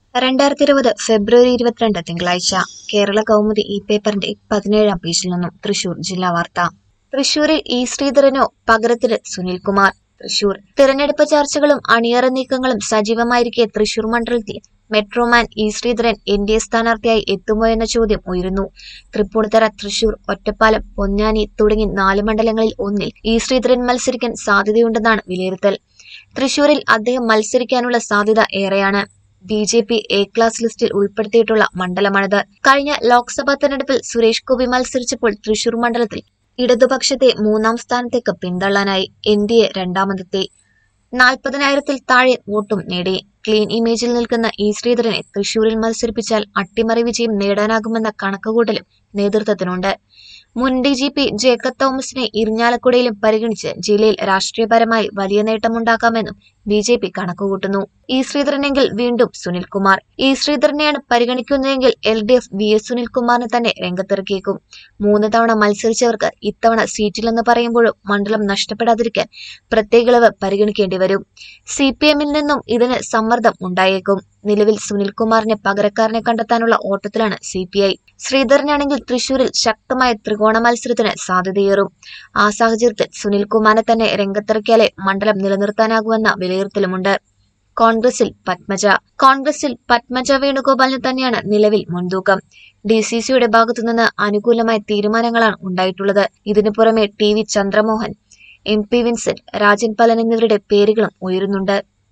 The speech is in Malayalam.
രണ്ടായിരത്തി ഇരുപത് ഫെബ്രുവരി ഇരുപത്തിരണ്ട് തിങ്കളാഴ്ച കേരള കൗമുദി ഈ പേപ്പറിന്റെ പതിനേഴാം പേജിൽ നിന്നും തൃശൂർ ജില്ലാ വാർത്ത തൃശൂരിൽ ഇ ശ്രീധരനോ പകരത്തിന് സുനിൽകുമാർ തൃശൂർ തിരഞ്ഞെടുപ്പ് ചർച്ചകളും അണിയറ നീക്കങ്ങളും സജീവമായിരിക്കെ തൃശൂർ മണ്ഡലത്തിൽ metro man E Sreedharan N D A സ്ഥാനാർത്ഥിയായി എത്തുമോ എന്ന ചോദ്യം ഉയരുന്നു തൃപ്പൂണിത്തറ തൃശൂർ ഒറ്റപ്പാലം പൊന്നാനി തുടങ്ങി നാല് മണ്ഡലങ്ങളിൽ ഒന്നിൽ ഇ ശ്രീധരൻ മത്സരിക്കാൻ സാധ്യതയുണ്ടെന്നാണ് വിലയിരുത്തൽ തൃശൂരിൽ അദ്ദേഹം മത്സരിക്കാനുള്ള സാധ്യത ഏറെയാണ് B J P A class ലിസ്റ്റിൽ ഉൾപ്പെടുത്തിയിട്ടുള്ള മണ്ഡലമാണിത് കഴിഞ്ഞ ലോക്സഭാ തെരഞ്ഞെടുപ്പിൽ സുരേഷ് ഗോപി മത്സരിച്ചപ്പോൾ തൃശൂർ മണ്ഡലത്തിൽ ഇടതുപക്ഷത്തെ മൂന്നാം സ്ഥാനത്തേക്ക് പിന്തള്ളാനായി എൻ ഡി എ രണ്ടാമതെത്തി നാൽപ്പതിനായിരത്തിൽ താഴെ വോട്ടും നേടി ക്ലീൻ ഇമേജിൽ നിൽക്കുന്ന ഇ ശ്രീധരനെ തൃശൂരിൽ മത്സരിപ്പിച്ചാൽ അട്ടിമറി വിജയം നേടാനാകുമെന്ന കണക്കുകൂട്ടലും നേതൃത്വത്തിനുണ്ട് മുൻ ഡി ജി പി ജേക്കബ് തോമസിനെ ഇരിഞ്ഞാലക്കുടയിലും പരിഗണിച്ച് ജില്ലയിൽ രാഷ്ട്രീയപരമായി വലിയ നേട്ടമുണ്ടാക്കാമെന്നും ബി ജെ പി കണക്കുകൂട്ടുന്നു ഇ ശ്രീധരനെങ്കിൽ വീണ്ടും സുനിൽകുമാർ ഇ ശ്രീധരനെയാണ് പരിഗണിക്കുന്നതെങ്കിൽ L D F V S സുനിൽകുമാറിനെ തന്നെ രംഗത്തിറക്കിയേക്കും മൂന്ന് തവണ മത്സരിച്ചവർക്ക് ഇത്തവണ സീറ്റില്ലെന്ന് പറയുമ്പോഴും മണ്ഡലം നഷ്ടപ്പെടാതിരിക്കാൻ പ്രത്യേക ഇളവ് പരിഗണിക്കേണ്ടി വരും സി പി എമ്മിൽ നിന്നും ഇതിന് സമ്മർദ്ദം ഉണ്ടായേക്കും നിലവിൽ സുനിൽകുമാറിനെ പകരക്കാരനെ കണ്ടെത്താനുള്ള ഓട്ടത്തിലാണ് സി പി ഐ ശ്രീധരനാണെങ്കിൽ തൃശൂരിൽ ശക്തമായ ത്രികോണ മത്സരത്തിന് സാധ്യതയേറും ആ സാഹചര്യത്തിൽ സുനിൽകുമാറിനെ തന്നെ രംഗത്തിറക്കിയാലേ മണ്ഡലം നിലനിർത്താനാകുമെന്ന വിലയിരുത്തലുമുണ്ട് കോൺഗ്രസിൽ പത്മജ കോൺഗ്രസിൽ പത്മജ വേണുഗോപാലിന് തന്നെയാണ് നിലവിൽ മുൻതൂക്കം ഡി സി സിയുടെ ഭാഗത്തുനിന്ന് അനുകൂലമായ തീരുമാനങ്ങളാണ് ഉണ്ടായിട്ടുള്ളത് ഇതിനു പുറമെ T V Chandramohan M P Vincent Rajan Palan എന്നിവരുടെ പേരുകളും ഉയരുന്നുണ്ട്